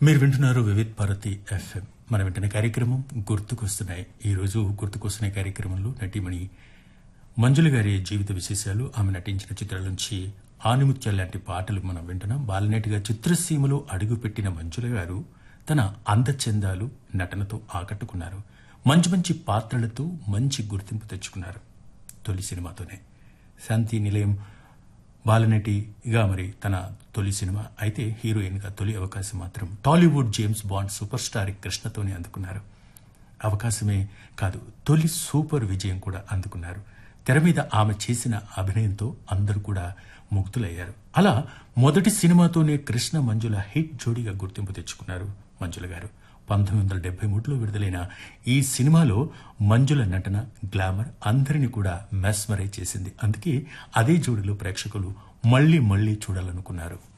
మీరు వింటున్నారు వివిధ్ భారతి ఎఫ్ఎం మనం వింటున్న కార్యక్రమం గుర్తుకొస్తున్నాయి ఈ రోజు గుర్తుకొస్తున్నాయి కార్యక్రమంలో నటిమణి మంజుల గారి జీవిత విశేషాలు ఆమె నటించిన చిత్రాల నుంచి ఆనిముత్యాల లాంటి పాటలు మనం వింటున్నాం బాలనటిగా చిత్రసీమలో అడుగుపెట్టిన మంజుల గారు తన అందచందాలు నటనతో ఆకట్టుకున్నారు మంచి మంచి పాత్రలతో మంచి గుర్తింపు తెచ్చుకున్నారు తొలి సినిమాతోనే శాంతి నిలయం బాలనటిగా మరి తన తొలి సినిమా అయితే హీరోయిన్గా తొలి అవకాశం మాత్రం Tollywood James Bond super star కృష్ణతోనే అందుకున్నారు అవకాశమే కాదు తొలి సూపర్ విజయం కూడా అందుకున్నారు తెర మీద ఆమె చేసిన అభినయంతో అందరూ కూడా ముగ్ధులయ్యారు అలా మొదటి సినిమాతోనే కృష్ణ మంజుల హిట్ జోడీగా గుర్తింపు తెచ్చుకున్నారు మంజుల గారు పంతొమ్మిది వందల డెబ్బై మూడులో విడుదలైన ఈ సినిమాలో మంజుల నటన గ్లామర్ అందరినీ కూడా మెస్మరైజ్ చేసింది అందుకే అదే జోడిలో ప్రేక్షకులు మళ్లీ మళ్లీ చూడాలనుకున్నారు